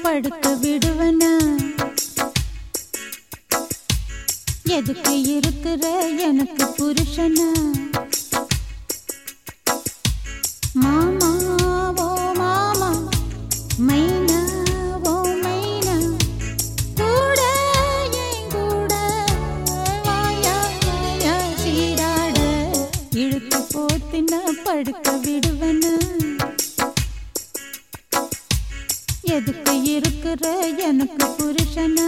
படுக்க விடுவனா எதுக்கு இருக்கிற எனக்கு புருஷனா மாமா ஓ மாமா மைனா ஓ மைனா கூட என் கூட வாயா வாயா சீராட இழுத்து போத்தின படுக்க விடுவனா எதுக்கு இருக்கிற எனக்கு புருஷனா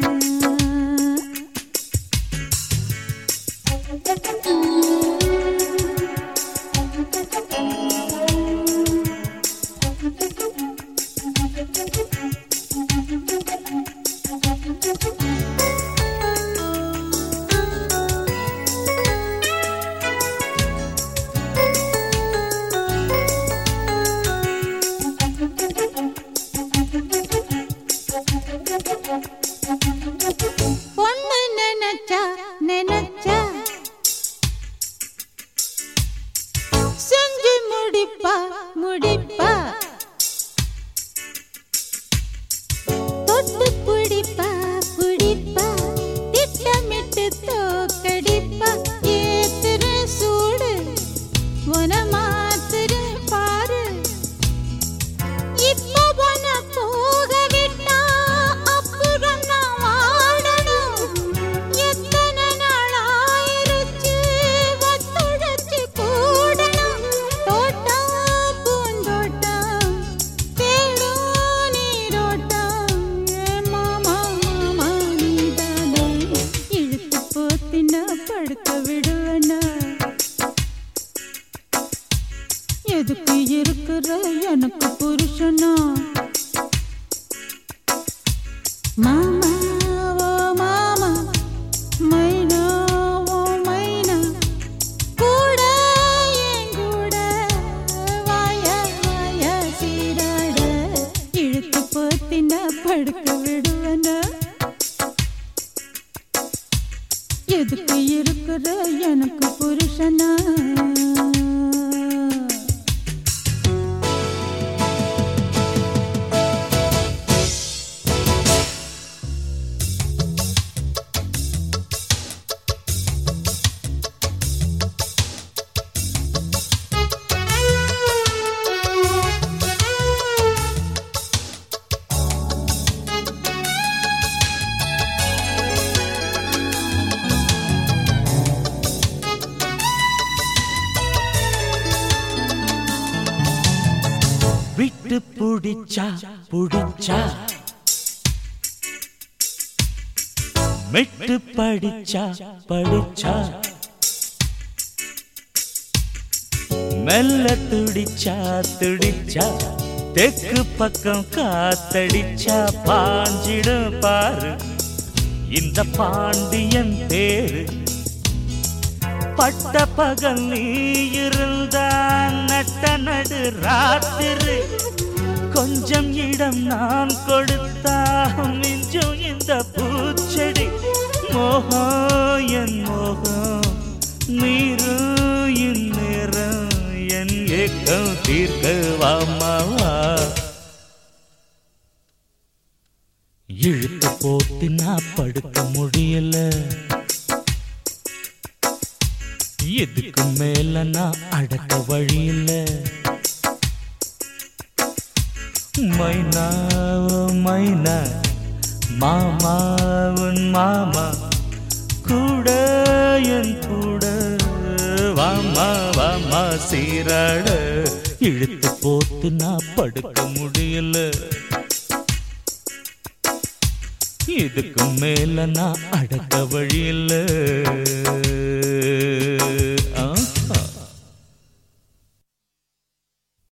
பொண்ணு நினைச்சா நினைச்சா செஞ்சு முடிப்பா முடிப்பா தொட்டு பிடிப்பா பிடிப்பா திட்டமிட்டு தோக்கடிப்பா ஏத்துற சூடு உன மாத்துற பாரு இப்போ உன போக விட்டா அப்புறம் நான் வாழணும் எத்தனை நாள் ஆயிருச்சு ஒத்துழைச்சு கூடணும் தோட்டம் பூந்தோட்டம் தேடும் நீரோட்டம் ஏ மாமா மாமா நீதானே இழுத்து போத்தினா படுக்க விடுவனா எதுக்கு இருக்கிற எனக்கு புருஷனா மாமா ஓ மாமா மைனா ஓ மைனா கூட என் கூட வாயா வாயா சீராட இழுத்து போத்தின படுக்க விடுவனா எதுக்கு இருக்கிற எனக்கு புருஷனா விட்டு புடிச்சா புடிச்சா மெட்டு படிச்சா படிச்சா மெல்ல துடிச்சா துடிச்சா தெற்கு பக்கம் காத்தடிச்சா பாஞ்சிடும் பாரு இந்த பாண்டியன் பேரு பட்ட பகல் நீ இருந்தா நட்ட நடு ராத்திரி கொஞ்சம் இடம் நான் கொடுத்தா மிஞ்சும் இந்த பூச்செடி மோகம் என் மோகம் நீரும் இந்நேரம் என் ஏக்கம் தீர்க்க வாமாவா இழுத்து போட்டு நான் படுக்க முடியல இதுக்கு மேல நான் அடக்க வழியில மைனா ஓ மைனா மாமா உன் மாமா கூட என் கூட வாமா வாமா சீராட இழுத்து போத்து நான் படுக்க முடியல இதுக்கு மேல நான் அடக்க வழியில